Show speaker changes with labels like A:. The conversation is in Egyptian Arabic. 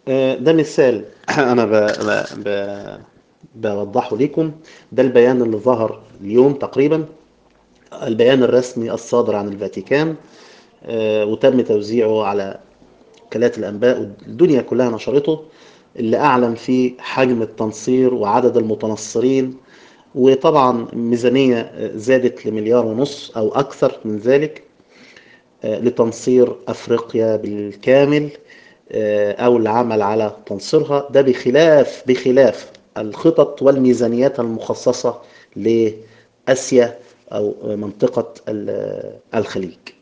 A: آه، ده مثال انا ب... ب... ب... بوضحه لكم ده البيان اللي ظهر اليوم تقريبا البيان الرسمي الصادر عن الفاتيكان آه، وتم توزيعه على وكالات الأنباء والدنيا كلها نشرته اللي أعلن فيه حجم التنصير وعدد المتنصرين وطبعا ميزانية زادت لمليار ونص أو أكثر من ذلك آه، لتنصير أفريقيا بالكامل آه، أو العمل على تنصيرها ده بخلاف بخلاف الخطط والميزانيات المخصصة لآسيا أو منطقة ال- الخليج